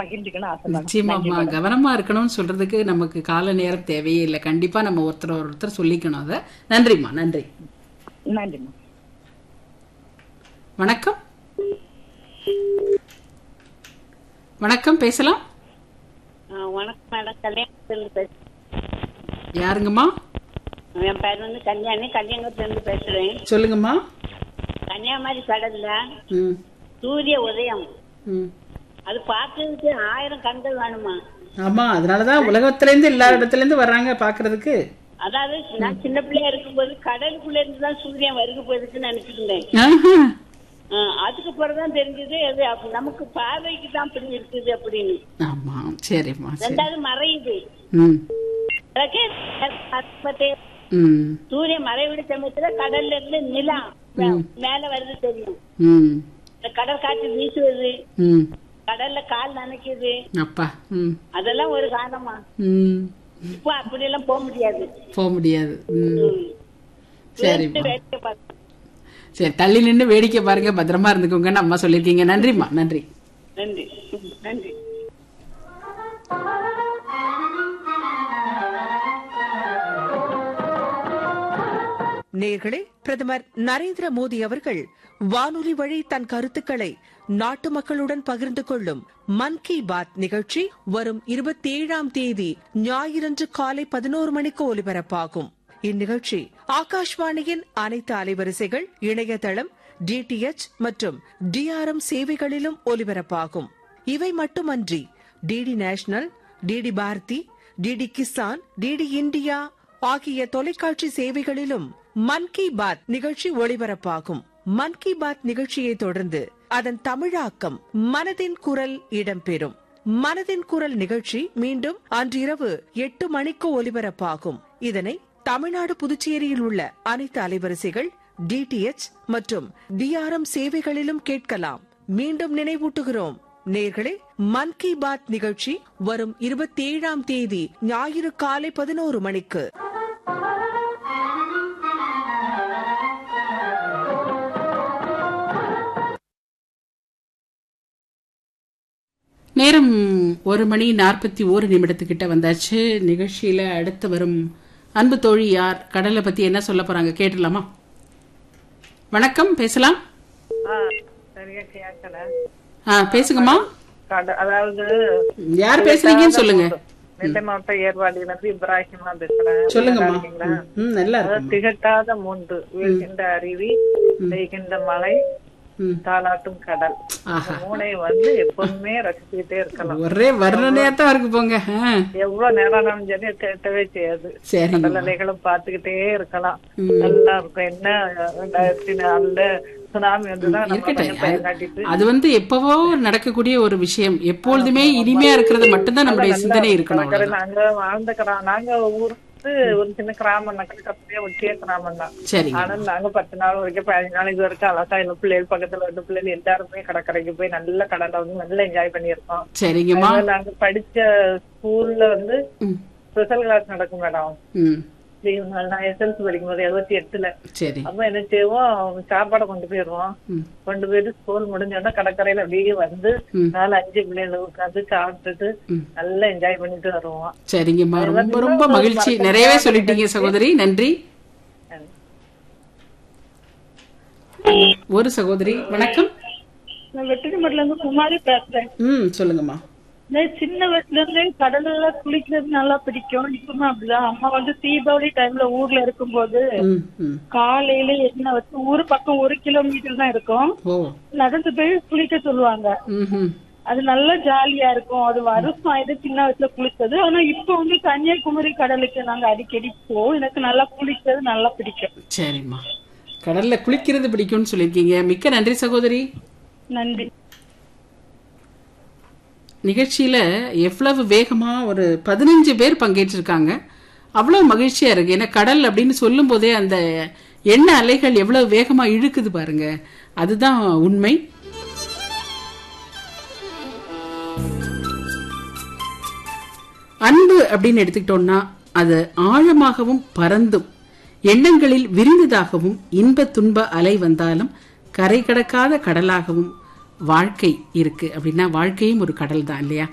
பகிர்ந்துக்கணும் ஆசை மேடம். நிச்சயமாம்மா கவனமா இருக்கணும்னு சொல்றதுக்கு நமக்கு கால நேரம் தேவையே இல்லை கண்டிப்பா நம்ம ஒருத்தர் ஒருத்தர் சொல்லிக்கணும் அதை நன்றிம்மா நன்றி நன்றிம்மா வணக்கம் வணக்கம் பேசலாம் ஆ, வணக்கம் மேடம் கல்யாணத்துல பேசுறேன் யாருங்கம்மா என் பேர் வந்து கல்யாணி கல்யாணத்துல இருந்து பேசுறேன் சொல்லுங்கம்மா கன்னியாகுமரி கடல்ல ம் சூரிய உதயம் ம் அது பார்க்கறதுக்கு ஆயிரம் கண்கள் வேணுமா ஆமா அதனாலதான் உலகத்துல இருந்து எல்லா இடத்துல இருந்து வர்றாங்க பாக்குறதுக்கு அதாவது நான் சின்ன பிள்ளையா இருக்கும்போது கடலுக்குள்ள இருந்து தான் சூரியன் வருக போயிருக்குன்னு நினைச்சிருந்தேன் ஆஹா. ஆ, அதுக்கு பிறகுதான் தெரிஞ்சது அது அப்ப நமக்கு பார்வைக்கு தான் அப்படி இருக்குது அப்படின்னு ஆமா சரிம்மா சரி ரெண்டாவது மறையுது ம் அதுக்கே பார்த்தே ம் சூரியன் மறைவிட சமயத்துல கடல்ல இருந்து நிலா மேல வருது தெரியும் ம் இந்த கடல் காற்று வீசுவது ம் கடல்ல கால் நனைக்குது அப்பா ம் அதெல்லாம் ஒரு காரணமா ம் இப்போ அப்படி எல்லாம் போக முடியாது போக முடியாது ம் ம். சரிம்மா வேடிக்கை பார்க்க. சரி தள்ளி நின்று வேடிக்கை பாருங்க பத்திரமா இருந்துக்கோங்கன்னு அம்மா சொல்லியிருக்கீங்க நன்றிம்மா நன்றி நன்றி நன்றி நேர்களே பிரதமர் நரேந்திர மோடி அவர்கள் வானொலி வழி தன் கருத்துக்களை நாட்டு மக்களுடன் பகிர்ந்து கொள்ளும் மன் கி பாத் நிகழ்ச்சி வரும் இருபத்தி ஏழாம் தேதி ஞாயிறன்று காலை பதினோரு மணிக்கு ஒலிபரப்பாகும் இந்நிகழ்ச்சி ஆகாஷ்வாணியின் அனைத்து அலைவரிசைகள் இணையதளம் டிடிஎச் மற்றும் டிஆர்எம் சேவைகளிலும் ஒலிபரப்பாகும் இவை மட்டுமன்றி DD national DD Bharati DD Kisan DD India ஆகிய தொலைக்காட்சி சேவைகளிலும் மன் கி பாத் நிகழ்ச்சி ஒளிபரப்பாகும் மன் கி பாத் நிகழ்ச்சியை தொடர்ந்து அதன் தமிழாக்கம் மனதின் குரல் இடம்பெறும் மனதின் குரல் நிகழ்ச்சி மீண்டும் அன்றிரவு எட்டு மணிக்கு ஒலிபரப்பாகும் இதனை தமிழ்நாடு புதுச்சேரியில் உள்ள அனைத்து அலைவரிசைகள் டிடிஎச் மற்றும் டிஆர்எம் சேவைகளிலும் கேட்கலாம் மீண்டும் நினைவூட்டுகிறோம் நேர்களே மன் கி பாத் நிகழ்ச்சி வரும் இருபத்தி ஏழாம் தேதி ஞாயிறு காலை பதினோரு மணிக்கு நேரம் ஒரு மணி நாற்பத்தி ஓரு நிமிடத்துக்கிட்ட வந்தாச்சு நிகழ்ச்சியில அடுத்து வரும் அன்பு தோழி யார் கடலை பத்தி என்ன சொல்ல போறாங்க கேட்டுடலாமா வணக்கம் பேசலாம் ஆ, சரியா கேட்கல ஆ பேசுங்கம்மா கட- அதாவது யார் பேசுறீங்கன்னு சொல்லுங்க நெல்லை மாவட்டம் ஏர்வாடியில இருந்து இப்ராஹிமா பேசுறேன் சொல்லுங்கம்மா நல்லா இருக்கீங்களா? ம் நல்லா அதாவது இருக்கும் திகட்டாத மூன்று வீழ்கின்ற அருவி பெய்கின்ற மழை ம். தாலாட்டும் கடல் ஆஹா. இந்த மூனை வந்து எப்பவுமே ரசிச்சுக்கிட்டே இருக்கலாம் ஒரே வர்ணனையா தான் இருக்கு போங்க ஆ, எவ்வளவு நேரம் ஆனாலும் சரி கேட்டவே செய்யாது சரிங்க கடல் அலைகளும் பார்த்துக்கிட்டே இருக்கலாம் நல்லா இருக்கும் என்ன ரெண்டாயிரத்தி நாலுல சுனாமி வந்துதான் நம்ம இருக்கட்டும் கொஞ்சம் பயம் காட்டிட்டு அது வந்து எப்பவோ நடக்கக்கூடிய ஒரு விஷயம் எப்பொழுதுமே இனிமையா இருக்கிறது மட்டும்தான் நம்முடைய சிந்தனை இருக்கணும் கடற்கரை அவ்வளவுதான். நாங்க வாழ்ந்த கிரா நாங்க ஊர் வந்து ஒரு சின்ன கிராமம் தான் கடற்கரையே ஒட்டிய கிராமம் தான் சரிங்க ஆனா நாங்க பத்து நாள் வரைக்கும் பதினஞ்சு நாள் இது வரைக்கும் அழகா எங்க பிள்ளைகள் பக்கத்துல வந்து பிள்ளைகள் எல்லாருமே கடற்கரைக்கு போய் நல்ல கடல்ல வந்து நல்லா என்ஜாய் பண்ணியிருக்கோம் சரிங்கம்மா அதனால நாங்க படிச்ச ஸ்கூல்ல வந்து ம், ஸ்பெஷல் கிளாஸ் நடக்கும் மேடம் ம் லீவு நாள் நான் எஸ்எல்சி படிக்கும் போது எழுபத்தி எட்டுல சரி அப்ப என்ன செய்வோம் சாப்பாடை கொண்டு போயிடுவோம் ம். கொண்டு போயிட்டு ஸ்கூல் முடிஞ்சோடனே கடற்கரையில அப்படியே வந்து ம். நாலு அஞ்சு பிள்ளைகள் உட்காந்து சாப்பிட்டுட்டு நல்லா என்ஜாய் பண்ணிட்டு வருவோம் சரிங்கம்மா ரொம்ப ரொம்ப மகிழ்ச்சி நிறையவே சொல்லிட்டீங்க சகோதரி நன்றி ஒரு சகோதரி வணக்கம் நான் வெற்றிமட்டில இருந்து குமாரி பேசுறேன் ம் சொல்லுங்கம்மா நான் சின்ன வயசுல இருந்தே கடல்ல குளிக்கிறது நல்லா பிடிக்கும் இப்பவும் அப்படிதான் அம்மா வந்து தீபாவளி டைம்ல ஊர்ல இருக்கும்போது ம் ம் காலையில என்ன வச்சு ஊர் பக்கம் ஒரு கிலோமீட்டர் தான் இருக்கும் ஓ நடந்து போய் குளிக்க சொல்லுவாங்க ம் ம் அது நல்லா ஜாலியா இருக்கும் அது வருஷம் ஆயிட்டு சின்ன வயசுல குளிச்சது ஆனா இப்ப வந்து கன்னியாகுமரி கடலுக்கு நாங்க அடிக்கடி போவோம் எனக்கு நல்லா குளிக்கிறது நல்லா பிடிக்கும் சரிம்மா கடல்ல குளிக்கிறது பிடிக்கும்னு சொல்லியிருக்கீங்க மிக்க நன்றி சகோதரி நன்றி நிகழ்ச்சியில எவ்வளவு வேகமா ஒரு பதினஞ்சு பேர் பங்கேற்றிருக்காங்க அவ்வளவு மகிழ்ச்சியா இருக்கு ஏன்னா கடல் அப்படின்னு சொல்லும் போதே அந்த எண்ண அலைகள் எவ்வளவு வேகமா இழுக்குது பாருங்க அதுதான் உண்மை அன்பு அப்படின்னு எடுத்துக்கிட்டோம்னா அது ஆழமாகவும் பறந்தும் எண்ணங்களில் விரிந்ததாகவும் இன்ப துன்ப அலை வந்தாலும் கரை கடக்காத கடலாகவும் வாழ்க்கை இருக்கு அப்படின்னா வாழ்க்கையும் ஒரு கடல் தான் இல்லையா